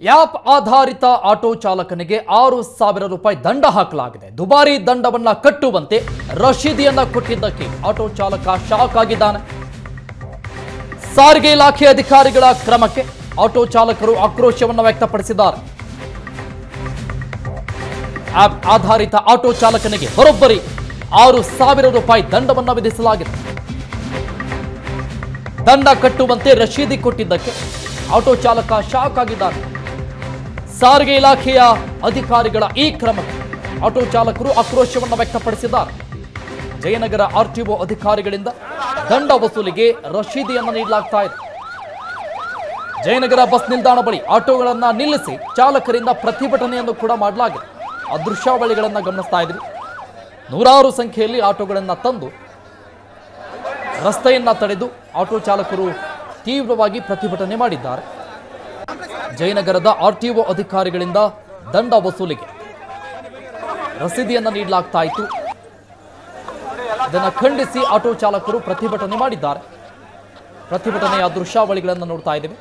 app ಆಧಾರಿತ auto ಚಾಲಕನಿಗೆ ಆರು ಸಾವಿರ ರೂಪಾಯಿ ದಂಡ ಹಾಕಲಾಗಿದೆ ದುಬಾರಿ ದಂಡವನ್ನ ಕಟ್ಟುವಂತೆ ರಶೀದಿಯನ್ನ ಕೊಟ್ಟಿದ್ದಕ್ಕೆ ಆಟೋ ಚಾಲಕ ಶಾಕ್ ಆಗಿದ್ದಾನೆ ಸಾರಿಗೆ ಇಲಾಖೆ ಅಧಿಕಾರಿಗಳ ಕ್ರಮಕ್ಕೆ ಆಟೋ ಚಾಲಕರು ಆಕ್ರೋಶವನ್ನು ವ್ಯಕ್ತಪಡಿಸಿದ್ದಾರೆ ಆಪ್ ಆಧಾರಿತ ಆಟೋ ಚಾಲಕನಿಗೆ ಬರೋಬ್ಬರಿ ಆರು ಸಾವಿರ ರೂಪಾಯಿ ದಂಡವನ್ನು ವಿಧಿಸಲಾಗಿದೆ ದಂಡ ಕಟ್ಟುವಂತೆ ರಶೀದಿ ಕೊಟ್ಟಿದ್ದಕ್ಕೆ ಆಟೋ ಚಾಲಕ ಶಾಕ್ ಆಗಿದ್ದಾರೆ ಸಾರಿಗೆ ಇಲಾಖೆಯ ಅಧಿಕಾರಿಗಳ ಈ ಕ್ರಮಕ್ಕೆ ಆಟೋ ಚಾಲಕರು ಆಕ್ರೋಶವನ್ನು ವ್ಯಕ್ತಪಡಿಸಿದ್ದಾರೆ ಜಯನಗರ ಆರ್ಟಿಒ ಅಧಿಕಾರಿಗಳಿಂದ ದಂಡ ವಸೂಲಿಗೆ ರಶೀದಿಯನ್ನು ನೀಡಲಾಗ್ತಾ ಇದೆ ಜಯನಗರ ಬಸ್ ನಿಲ್ದಾಣ ಬಳಿ ಆಟೋಗಳನ್ನ ನಿಲ್ಲಿಸಿ ಚಾಲಕರಿಂದ ಪ್ರತಿಭಟನೆಯನ್ನು ಕೂಡ ಮಾಡಲಾಗಿದೆ ಆ ದೃಶ್ಯಾವಳಿಗಳನ್ನ ಗಮನಿಸ್ತಾ ಇದ್ರಿ ನೂರಾರು ಸಂಖ್ಯೆಯಲ್ಲಿ ಆಟೋಗಳನ್ನ ತಂದು ರಸ್ತೆಯನ್ನ ತಡೆದು ಆಟೋ ಚಾಲಕರು ತೀವ್ರವಾಗಿ ಪ್ರತಿಭಟನೆ ಮಾಡಿದ್ದಾರೆ ಜಯನಗರದ ಆರ್ಟಿಒ ಅಧಿಕಾರಿಗಳಿಂದ ದಂಡ ವಸೂಲಿಗೆ ರಸೀದಿಯನ್ನ ನೀಡಲಾಗ್ತಾ ಇತ್ತು ಇದನ್ನು ಖಂಡಿಸಿ ಆಟೋ ಚಾಲಕರು ಪ್ರತಿಭಟನೆ ಮಾಡಿದ್ದಾರೆ ಪ್ರತಿಭಟನೆಯ ದೃಶ್ಯಾವಳಿಗಳನ್ನು ನೋಡ್ತಾ ಇದ್ದೇವೆ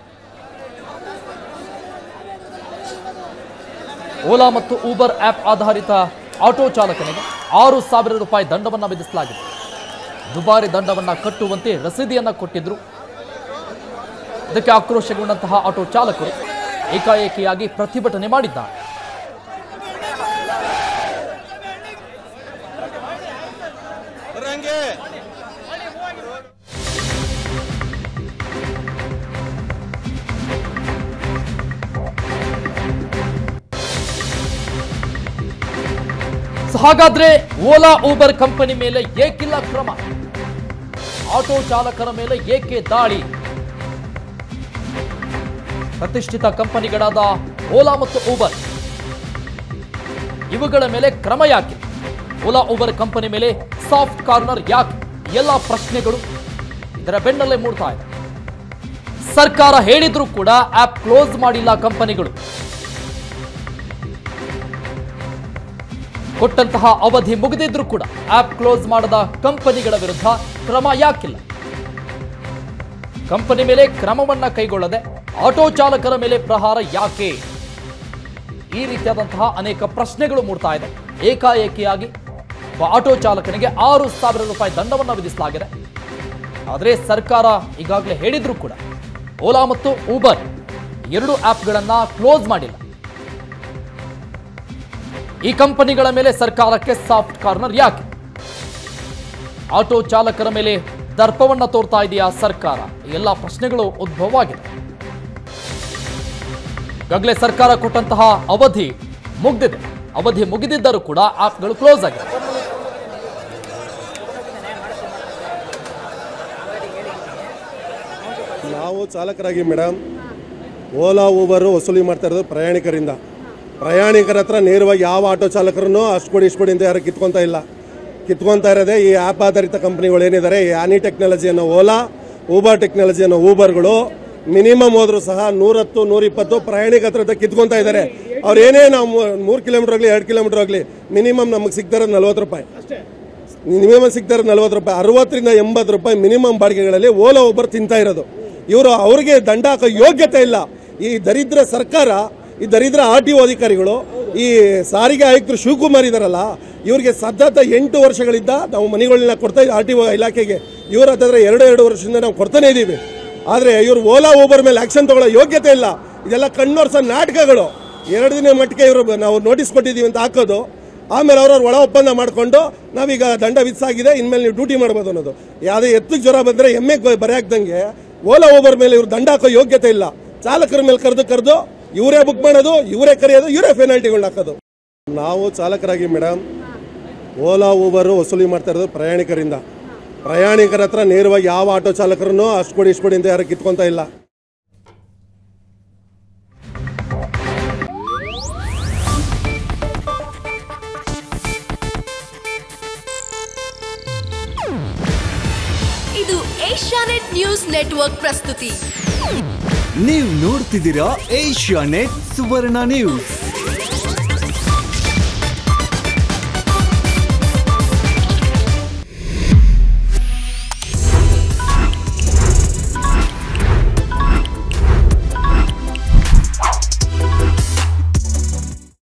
ಓಲಾ ಮತ್ತು ಊಬರ್ ಆಪ್ ಆಧಾರಿತ ಆಟೋ ಚಾಲಕನಿಗೆ ಆರು ಸಾವಿರ ರೂಪಾಯಿ ದಂಡವನ್ನು ವಿಧಿಸಲಾಗಿದೆ ದುಬಾರಿ ದಂಡವನ್ನು ಕಟ್ಟುವಂತೆ ರಸೀದಿಯನ್ನ ಕೊಟ್ಟಿದ್ರು ಇದಕ್ಕೆ ಆಕ್ರೋಶಗೊಂಡಂತಹ ಆಟೋ ಚಾಲಕರು ಏಕಾಏಕಿಯಾಗಿ ಪ್ರತಿಭಟನೆ ಮಾಡಿದ್ದಾರೆ ಸೊ ಹಾಗಾದ್ರೆ ಓಲಾ ಊಬರ್ ಕಂಪನಿ ಮೇಲೆ ಏಕಿಲ್ಲ ಕ್ರಮ ಆಟೋ ಚಾಲಕರ ಮೇಲೆ ಏಕೆ ದಾಳಿ ಪ್ರತಿಷ್ಠಿತ ಕಂಪನಿಗಳಾದ ಓಲಾ ಮತ್ತು ಊಬರ್ ಇವುಗಳ ಮೇಲೆ ಕ್ರಮ ಯಾಕೆ ಓಲಾ ಊಬರ್ ಕಂಪನಿ ಮೇಲೆ ಸಾಫ್ಟ್ ಕಾರ್ನರ್ ಯಾಕೆ ಎಲ್ಲ ಪ್ರಶ್ನೆಗಳು ಇದರ ಬೆನ್ನಲ್ಲೇ ಮೂಡ್ತಾ ಇದೆ ಸರ್ಕಾರ ಹೇಳಿದ್ರೂ ಕೂಡ ಆಪ್ ಕ್ಲೋಸ್ ಮಾಡಿಲ್ಲ ಕಂಪನಿಗಳು ಕೊಟ್ಟಂತಹ ಅವಧಿ ಮುಗಿದಿದ್ರೂ ಕೂಡ ಆಪ್ ಕ್ಲೋಸ್ ಮಾಡದ ಕಂಪನಿಗಳ ವಿರುದ್ಧ ಕ್ರಮ ಯಾಕಿಲ್ಲ ಕಂಪನಿ ಮೇಲೆ ಕ್ರಮವನ್ನ ಕೈಗೊಳ್ಳದೆ ಆಟೋ ಚಾಲಕರ ಮೇಲೆ ಪ್ರಹಾರ ಯಾಕೆ ಈ ರೀತಿಯಾದಂತಹ ಅನೇಕ ಪ್ರಶ್ನೆಗಳು ಮೂಡ್ತಾ ಇದೆ ಏಕಾಏಕಿಯಾಗಿ ಒಬ್ಬ ಆಟೋ ಚಾಲಕನಿಗೆ ಆರು ಸಾವಿರ ರೂಪಾಯಿ ದಂಡವನ್ನು ವಿಧಿಸಲಾಗಿದೆ ಆದರೆ ಸರ್ಕಾರ ಈಗಾಗಲೇ ಹೇಳಿದ್ರು ಕೂಡ ಓಲಾ ಮತ್ತು ಊಬರ್ ಎರಡು ಆಪ್ಗಳನ್ನ ಕ್ಲೋಸ್ ಮಾಡಿಲ್ಲ ಈ ಕಂಪನಿಗಳ ಮೇಲೆ ಸರ್ಕಾರಕ್ಕೆ ಸಾಫ್ಟ್ ಕಾರ್ನರ್ ಯಾಕೆ ಆಟೋ ಚಾಲಕರ ಮೇಲೆ ದರ್ಪವನ್ನ ತೋರ್ತಾ ಇದೆಯಾ ಸರ್ಕಾರ ಈ ಎಲ್ಲ ಪ್ರಶ್ನೆಗಳು ಉದ್ಭವವಾಗಿದೆ ಈಗಾಗಲೇ ಸರ್ಕಾರ ಕೊಟ್ಟಂತಹ ಅವಧಿ ಮುಗ್ದಿದೆ ಅವಧಿ ಮುಗಿದಿದ್ದರೂ ಕೂಡ ಆಪ್ಗಳು ಕ್ಲೋಸ್ ಆಗಿದೆ ನಾವು ಚಾಲಕರಾಗಿ ಮೇಡಮ್ ಓಲಾ ಊಬರು ವಸೂಲಿ ಮಾಡ್ತಾ ಇರೋದು ಪ್ರಯಾಣಿಕರಿಂದ ಪ್ರಯಾಣಿಕರ ಹತ್ರ ನೇರವಾಗಿ ಯಾವ ಆಟೋ ಚಾಲಕರನ್ನು ಅಷ್ಟು ಕೊಡಿ ಇಷ್ಟು ಕೊಡಿ ಅಂತ ಯಾರು ಕಿತ್ಕೊತಾ ಇಲ್ಲ ಕಿತ್ಕೊತಾ ಇರೋದೇ ಈ ಆ್ಯಪ್ ಆಧಾರಿತ ಕಂಪ್ನಿಗಳು ಏನಿದ್ದಾರೆ ಈ ಆನಿ ಟೆಕ್ನಾಲಜಿ ಅನ್ನೋ ಓಲಾ ಊಬರ್ ಟೆಕ್ನಾಲಜಿ ಅನ್ನೋ ಊಬರ್ಗಳು ಮಿನಿಮಮ್ ಹೋದ್ರು ಸಹ ನೂರತ್ತು ನೂರಿಪ್ಪತ್ತು ಪ್ರಯಾಣಿಕ ಹತ್ರ ಕಿತ್ಕೊತಾ ಇದ್ದಾರೆ ಅವ್ರು ಏನೇ ನಾವು ಮೂರು ಕಿಲೋಮೀಟರ್ ಆಗಲಿ ಎರಡು ಕಿಲೋಮೀಟರ್ ಆಗಲಿ ಮಿನಿಮಮ್ ನಮಗೆ ಸಿಗ್ತಾ ಇರೋದು ನಲ್ವತ್ತು ರೂಪಾಯಿ ಮಿನಿಮಮ್ ಸಿಗ್ತಾರೆ ನಲ್ವತ್ತು ರೂಪಾಯಿ ಅರವತ್ತರಿಂದ ಎಂಬತ್ತು ರೂಪಾಯಿ ಮಿನಿಮಮ್ ಬಾಡಿಗೆಗಳಲ್ಲಿ ಓಲಾ ಒಬ್ಬರು ತಿಂತಾ ಇರೋದು ಇವರು ಅವ್ರಿಗೆ ದಂಡ ಹಾಕೋ ಯೋಗ್ಯತೆ ಇಲ್ಲ ಈ ದರಿದ್ರ ಸರ್ಕಾರ ಈ ದರಿದ್ರ ಆರ್ ಟಿ ಒ ಅಧಿಕಾರಿಗಳು ಈ ಸಾರಿಗೆ ಆಯುಕ್ತರು ಶಿವಕುಮಾರ್ ಇದಾರಲ್ಲ ಇವ್ರಿಗೆ ಸತತ ಎಂಟು ವರ್ಷಗಳಿಂದ ನಾವು ಮನೆಗಳನ್ನ ಕೊಡ್ತಾ ಇದ್ದೀವಿ ಆರ್ ಟಿ ಒ ಇಲಾಖೆಗೆ ಇವ್ರ ಹತ್ತಿರ ಎರಡು ಎರಡು ವರ್ಷದಿಂದ ನಾವು ಕೊಡ್ತಾನೆ ಇದ್ದೀವಿ ಆದರೆ ಇವರು ಓಲಾ ಊಬರ್ ಮೇಲೆ ಆಕ್ಷನ್ ತಗೊಳ್ಳೋ ಯೋಗ್ಯತೆ ಇಲ್ಲ ಇದೆಲ್ಲ ಕಣ್ಣೋರ್ಸ ನಾಟಕಗಳು ಎರಡು ದಿನ ಮಟ್ಟಿಗೆ ಇವರು ನಾವು ನೋಟಿಸ್ ಕೊಟ್ಟಿದ್ದೀವಿ ಅಂತ ಹಾಕೋದು ಆಮೇಲೆ ಅವ್ರವ್ರ ಒಳ ಒಪ್ಪಂದ ಮಾಡಿಕೊಂಡು ನಾವೀಗ ದಂಡ ವಿಧಿಸಾಗಿದೆ ಇನ್ಮೇಲೆ ನೀವು ಡ್ಯೂಟಿ ಮಾಡ್ಬೋದು ಅನ್ನೋದು ಯಾವುದೇ ಎತ್ತಿಗೆ ಜ್ವರ ಬಂದರೆ ಎಮ್ಮೆಗೆ ಬರೆ ಹಾಕ್ದಂಗೆ ಓಲಾ ಓಬರ್ ಮೇಲೆ ಇವ್ರು ದಂಡ ಹಾಕೋ ಯೋಗ್ಯತೆ ಇಲ್ಲ ಚಾಲಕರ ಮೇಲೆ ಕರೆದು ಕರೆದು ಇವರೇ ಬುಕ್ ಮಾಡೋದು ಇವರೇ ಕರೆಯೋದು ಇವರೇ ಪೆನಾಲ್ಟಿಗಳನ್ನ ಹಾಕೋದು ನಾವು ಚಾಲಕರಾಗಿ ಮೇಡಮ್ ಓಲಾ ಊಬರು ವಸೂಲಿ ಮಾಡ್ತಾ ಇರೋದು ಪ್ರಯಾಣಿಕರಿಂದ ಪ್ರಯಾಣಿಕರ ಹತ್ರ ನೇರವಾಗಿ ಯಾವ ಆಟೋ ಚಾಲಕರನ್ನು ಅಷ್ಟು ಕೊಡಿ ಇಷ್ಟು ಕೊಡಿ ಅಂತ ಯಾರು ಕಿತ್ಕೊತಾ ಇಲ್ಲ ಇದು ಏಷ್ಯಾನೆಟ್ ನ್ಯೂಸ್ ನೆಟ್ವರ್ಕ್ ಪ್ರಸ್ತುತಿ ನೀವು ನೋಡ್ತಿದ್ದೀರಾ ಏಷ್ಯಾ ನೆಟ್ ಸುವರ್ಣ ನ್ಯೂಸ್